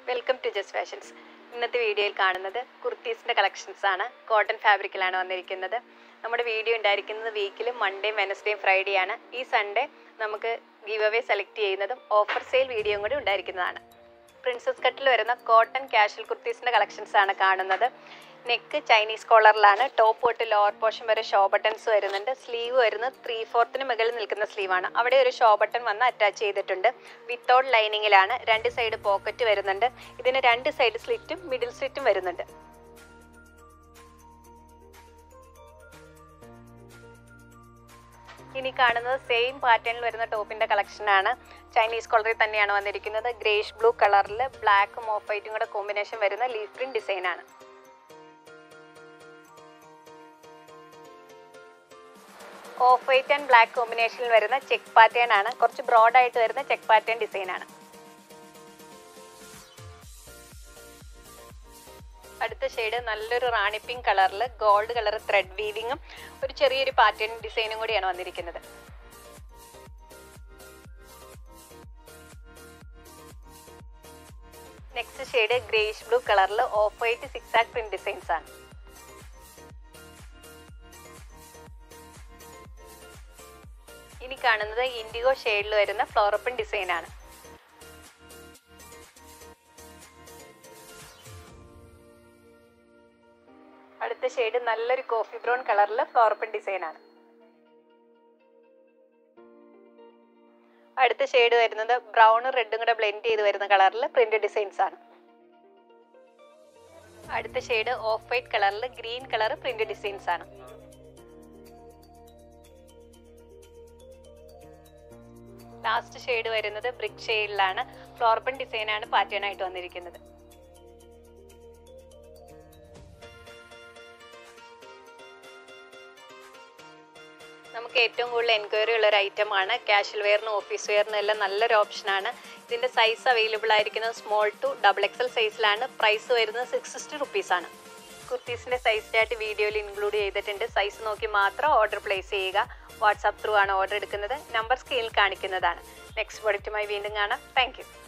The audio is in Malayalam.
വെൽക്കം ടു ജസ്റ്റ് ഫാഷൻസ് ഇന്നത്തെ വീഡിയോയിൽ കാണുന്നത് കുർത്തീസിൻ്റെ കളക്ഷൻസ് ആണ് കോട്ടൺ ഫാബ്രിക്കിലാണ് വന്നിരിക്കുന്നത് നമ്മുടെ വീഡിയോ ഉണ്ടായിരിക്കുന്നത് വീക്കിലും മൺഡേയും വെനസ്ഡേയും ഫ്രൈഡേ ആണ് ഈ സൺഡേ നമുക്ക് ഗീവ് അവേ സെലക്ട് ചെയ്യുന്നതും ഓഫർ സെയിൽ വീഡിയോയും കൂടി ഉണ്ടായിരിക്കുന്നതാണ് പ്രിൻസസ് കട്ടിൽ വരുന്ന കോട്ടൺ കാഷ്വൽ കുർത്തീസിൻ്റെ കളക്ഷൻസ് ആണ് കാണുന്നത് നെക്ക് ചൈനീസ് കോളറിലാണ് ടോപ്പ് തൊട്ട് ലോവർ പോർഷൻ വരെ ഷോ ബട്ടൺസ് വരുന്നുണ്ട് സ്ലീവ് വരുന്നത് ത്രീ ഫോർത്തിന് മുകളിൽ നിൽക്കുന്ന സ്ലീവാണ് അവിടെ ഒരു ഷോ ബട്ടൺ വന്ന് അറ്റാച്ച് ചെയ്തിട്ടുണ്ട് വിത്തൗട്ട് ലൈനിങ്ങിലാണ് രണ്ട് സൈഡ് പോക്കറ്റ് വരുന്നുണ്ട് ഇതിന് രണ്ട് സൈഡ് സ്ലിറ്റും മിഡിൽ സ്ലിറ്റും വരുന്നുണ്ട് ഇനി കാണുന്നത് സെയിം പാറ്റേണിൽ വരുന്ന ടോപ്പിന്റെ കളക്ഷൻ ആണ് ചൈനീസ് കോളറിൽ തന്നെയാണ് വന്നിരിക്കുന്നത് ഗ്രേഷ് ബ്ലൂ കളറിൽ ബ്ലാക്കും ഓഫ് വൈറ്റും കൂടെ കോമ്പിനേഷൻ വരുന്ന ലീഫ് പ്രിന്റ് ഡിസൈൻ ആണ് ഓഫ് വൈറ്റ് ആൻഡ് ബ്ലാക്ക് കോമ്പിനേഷനിൽ വരുന്ന ചെക്ക് പാറ്റേൺ ആണ് കുറച്ച് ബ്രോഡ് ആയിട്ട് വരുന്ന ചെക്ക് പാറ്റേൺ ഡിസൈൻ ആണ് അടുത്ത ഷെയ്ഡ് നല്ലൊരു റാണി പിങ്ക് കളറിൽ ഗോൾഡ് കളർ ത്രെഡ് വീവിങ്ങും ഒരു ചെറിയൊരു പാറ്റേൺ ഡിസൈനും കൂടിയാണ് വന്നിരിക്കുന്നത് നെക്സ്റ്റ് ഷെയ്ഡ് ഗ്രേഷ് ബ്ലൂ കളറിൽ ഓഫ് വൈറ്റ് സിക്സ് ആക് പ്രിന്റ് ഡിസൈൻസ് ആണ് ഇനി കാണുന്നത് ഇൻഡിഗോ ഷെയ്ഡിൽ വരുന്ന ഫ്ലോറപ്പൻ ഡിസൈൻ ആണ് അടുത്ത ഷെയ്ഡ് നല്ലൊരു കോഫി ബ്രൗൺ കളറിൽ ഫ്ലോറപ്പൻ ഡിസൈൻ ആണ് അടുത്ത ഷെയ്ഡ് വരുന്നത് ബ്രൗണും റെഡും കൂടെ ബ്ലെൻഡ് ചെയ്ത് വരുന്ന കളറിൽ പ്രിന്റ് ഡിസൈൻസ് ആണ് അടുത്ത ഷെയ്ഡ് ഓഫ് വൈറ്റ് കളറിൽ ഗ്രീൻ കളർ പ്രിന്റ് ഡിസൈൻസ് ആണ് ലാസ്റ്റ് ഷെയ്ഡ് വരുന്നത് ബ്രിക്ക് ഷെയ്ഡിലാണ് ഫ്ലോർബൺ ഡിസൈൻ ആണ് പാറ്റേൺ ആയിട്ട് വന്നിരിക്കുന്നത് നമുക്ക് ഏറ്റവും കൂടുതൽ എൻക്വയറി ഉള്ള ഒരു ഐറ്റം ആണ് കാഷ്വൽ വെയറിനും ഓഫീസ് വെയറിനും എല്ലാം നല്ലൊരു ഓപ്ഷനാണ് ഇതിന്റെ സൈസ് അവൈലബിൾ ആയിരിക്കുന്നത് സ്മോൾ ടു ഡബിൾ എക്സൽ സൈസിലാണ് പ്രൈസ് വരുന്നത് സിക്സ് സിക്സ്റ്റി റുപ്പീസ് ആണ് കുർത്തീസിന്റെ സൈസ് ചാർട്ട് വീഡിയോയിൽ ഇൻക്ലൂഡ് ചെയ്തിട്ടുണ്ട് സൈസ് നോക്കി മാത്രം ഓർഡർ പ്ലേസ് ചെയ്യുക വാട്സാപ്പ് ത്രൂ ആണ് ഓർഡർ എടുക്കുന്നത് നമ്പർ സ്ക്രീനിൽ കാണിക്കുന്നതാണ് നെക്സ്റ്റ് പ്രൊഡക്റ്റുമായി വീണ്ടും കാണാം താങ്ക്